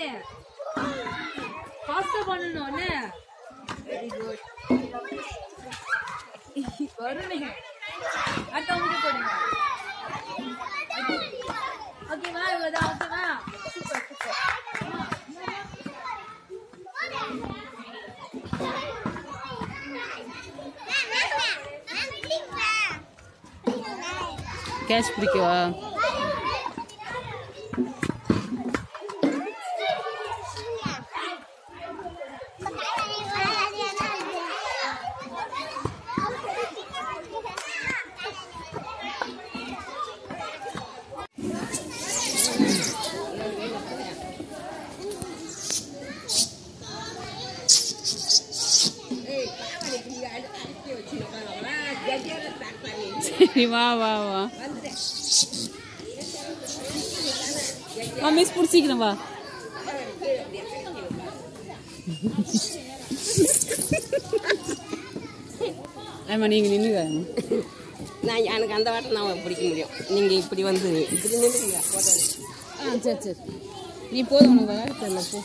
நீ ஃபாஸ்டா பண்ணணும் என்ன வெரி குட் வருணே அடுத்த உங்களுக்கு போடுங்க ஓகேவா இவ்வளவுதான் ஓகேவா சூப்பர் சூப்பர் கேட்ச் பிடிக்கவா சரி வா வா வா வா மிஸ் பிடிச்சிக்கிறேன் வா ஆமா நீங்க நின்னுங்க நான் எனக்கு அந்த வாட்டம் நான் பிடிக்க முடியும் நீங்கள் இப்படி வந்து இப்படி நின்றுங்க போட்டோ ஆ சரி சரி நீ போதும் உனக்கு விளையாட தெரியல போ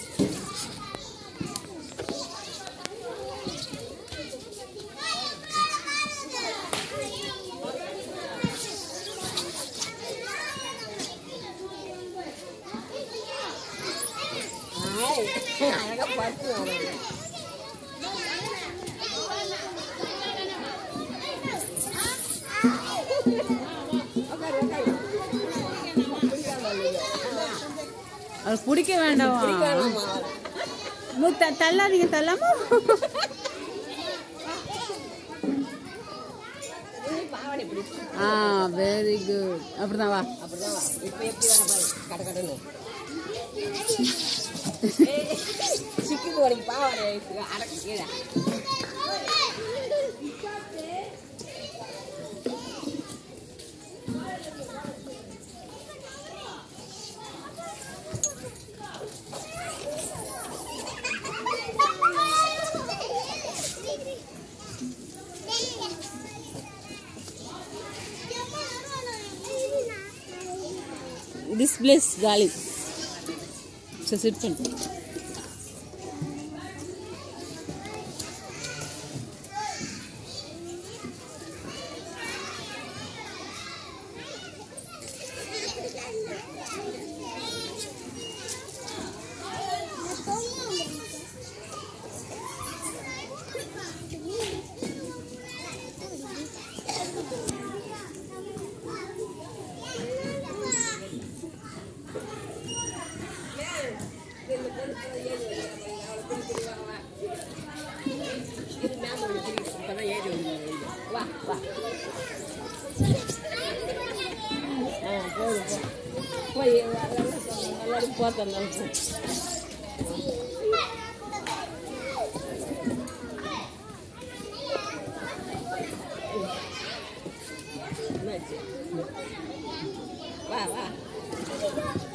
அழகாக பார்த்து அவங்க அது பிடிக்க வேண்டாம் மு த தள்ளாதீங்க தள்ளாம பாவாடை இப்படி ஆ வெரி குட் அப்படிதான் வா அப்படிதான் வா. இப்ப எப்படி வர பாரு கட கடன்னு சிக்கிக்கு உனக்கு பாவாடை அடக்கு கீழே திஸ் பிளேஸ் காலி சரி சிட் பண்ணு இப்பதான் ஏறி வந்து வா வா ஆ போதும் போ போய் எல்லாரும் போத்தேன் வா வா